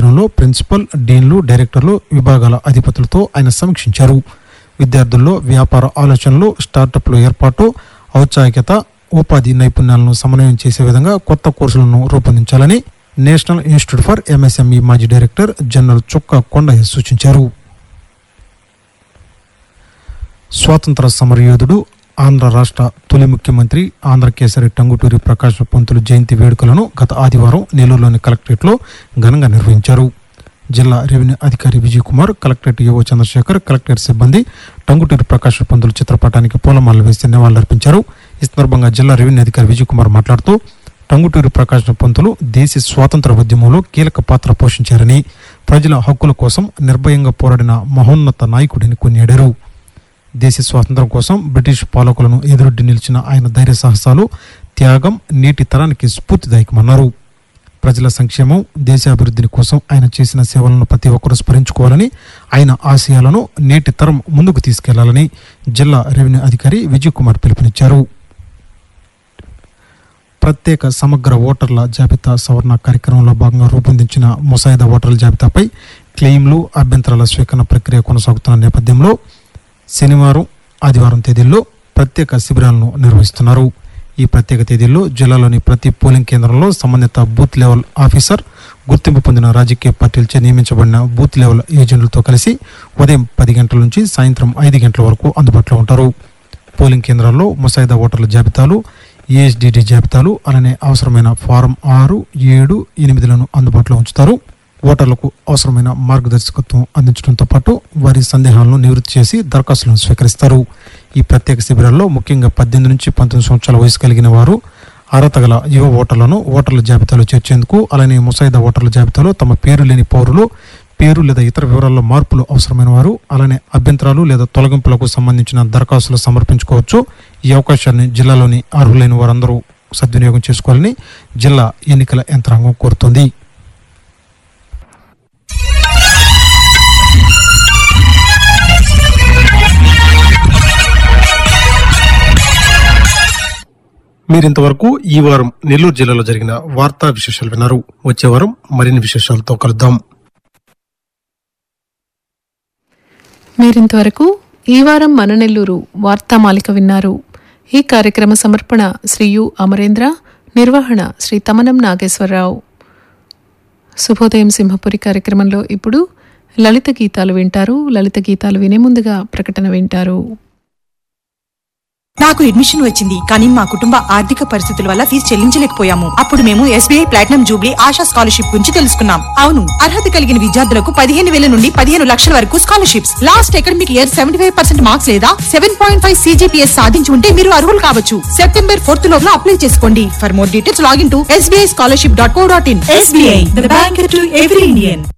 ఆధ్వర్యంలో ప్రిన్సిపల్ డీన్లు డైరెక్టర్లు విభాగాల అధిపతులతో ఆయన సమీక్షించారు విద్యార్థుల్లో వ్యాపార ఆలోచనలు స్టార్టప్ల ఏర్పాటు ఔత్సాహికత ఉపాధి నైపుణ్యాలను సమన్వయం చేసే విధంగా కొత్త కోర్సులను రూపొందించాలని నేషనల్ ఇన్స్టిట్యూట్ ఫర్ ఎంఎస్ఎంఈ మాజీ డైరెక్టర్ జనరల్ చుక్క కొండయ్య సూచించారు స్వాతంత్ర సమరయోధుడు ఆంధ్ర రాష్ట్ర తొలి ముఖ్యమంత్రి ఆంధ్ర కేసరి టంగుటూరి ప్రకాశ పంతులు జయంతి వేడుకలను గత ఆదివారం నెల్లూరులోని కలెక్టరేట్లో ఘనంగా నిర్వహించారు జిల్లా రెవెన్యూ అధికారి విజయ్ కుమార్ కలెక్టరేట్ యువ చంద్రశేఖర్ కలెక్టరేట్ సిబ్బంది టంగుటూరి ప్రకాశ పంతులు చిత్రపటానికి పూలమాలలు వేసి నివాళులర్పించారు ఈ సందర్భంగా జిల్లా రెవెన్యూ అధికారి విజయ్ కుమార్ మాట్లాడుతూ టంగుటూరి ప్రకాశ పంతులు దేశ స్వాతంత్ర ఉద్యమంలో కీలక పాత్ర పోషించారని ప్రజల హక్కుల కోసం నిర్భయంగా పోరాడిన మహోన్నత నాయకుడిని కొనియాడారు దేశ స్వాతంత్రం కోసం బ్రిటిష్ పాలకులను ఎదురొడ్డి నిలిచిన ఆయన ధైర్య సాహసాలు త్యాగం నేటి తరానికి స్ఫూర్తిదాయకమన్నారు ప్రజల సంక్షేమం దేశాభివృద్ధిని కోసం ఆయన చేసిన సేవలను ప్రతి ఒక్కరూ స్మరించుకోవాలని ఆయన ఆశయాలను నేటి తరం ముందుకు తీసుకెళ్లాలని జిల్లా రెవెన్యూ అధికారి విజయ్ కుమార్ పిలుపునిచ్చారు ప్రత్యేక సమగ్ర ఓటర్ల జాబితా సవరణ కార్యక్రమంలో భాగంగా రూపొందించిన ముసాయిదా ఓటర్ల జాబితాపై క్లెయిమ్లు అభ్యంతరాల స్వీకరణ ప్రక్రియ కొనసాగుతున్న నేపథ్యంలో శనివారం ఆదివారం తేదీల్లో ప్రత్యేక శిబిరాలను నిర్వహిస్తున్నారు ఈ ప్రత్యేక తేదీల్లో జిల్లాలోని ప్రతి పోలింగ్ కేంద్రంలో సంబంధిత బూత్ లెవెల్ ఆఫీసర్ గుర్తింపు పొందిన రాజకీయ పార్టీలచే నియమించబడిన బూత్ లెవెల్ ఏజెంట్లతో కలిసి ఉదయం పది గంటల నుంచి సాయంత్రం ఐదు గంటల వరకు అందుబాటులో ఉంటారు పోలింగ్ కేంద్రాల్లో ముసాయిదా ఓటర్ల జాబితాలు ఏఎస్డిడి జాబితాలు అలానే అవసరమైన ఫారం ఆరు ఏడు ఎనిమిదిలను అందుబాటులో ఉంచుతారు ఓటర్లకు అవసరమైన మార్గదర్శకత్వం అందించడంతో పాటు వారి సందేహాలను నివృత్తి చేసి దరఖాస్తులను స్వీకరిస్తారు ఈ ప్రత్యేక శిబిరాల్లో ముఖ్యంగా పద్దెనిమిది నుంచి పంతొమ్మిది సంవత్సరాల వయసు కలిగిన వారు అర్హత గల యువ ఓటర్లను ఓటర్ల జాబితాలో చేర్చేందుకు అలానే ముసాయిదా ఓటర్ల జాబితాలో తమ పేరు లేని పౌరులు పేరు లేదా ఇతర వివరాల్లో మార్పులు అవసరమైన వారు అలానే అభ్యంతరాలు లేదా తొలగింపులకు సంబంధించిన దరఖాస్తులు సమర్పించుకోవచ్చు ఈ అవకాశాన్ని జిల్లాలోని అర్హులైన వారందరూ సద్వినియోగం చేసుకోవాలని జిల్లా ఎన్నికల యంత్రాంగం కోరుతోంది మీరింతవరకు ఈ వారం నెల్లూరు జిల్లాలో జరిగిన వార్తా విశేషాలు విన్నారు వచ్చే వారం మరిన్ని విశేషాలతో కలుద్దాం మీరింతవరకు ఈ వారం మన నెల్లూరు వార్తామాలిక విన్నారు ఈ కార్యక్రమ సమర్పణ శ్రీ యు అమరేంద్ర నిర్వహణ శ్రీ తమనం నాగేశ్వరరావు శుభోదయం సింహపురి కార్యక్రమంలో ఇప్పుడు లలిత గీతాలు వింటారు లలిత గీతాలు వినే ముందుగా ప్రకటన వింటారు నాకు అడ్మిషన్ వచ్చింది కానీ మా కుటుంబ ఆర్థిక పరిస్థితుల వల్ల ఫీజు చెల్లించలేకపోయాము అప్పుడు మేము SBI platinum jubilee Asha scholarship గురించి తెలుసుకున్నాం అవును అర్హత కలిగిన విద్యార్థులకు పదిహేను వేల నుండి పదిహేను లక్షల వరకు scholarships last academic year seventy five percent marks లేదా సెవెన్ పాయింట్ ఫైవ్ సీజీపీఎస్ సాధించి ఉంటే మీరు అర్హులు కావచ్చు సెప్టెంబర్ ఫోర్త్ లోపల అప్లై చేసుకోండి for more details login to SBI scholarship dot co dot in SBI bank to every Indian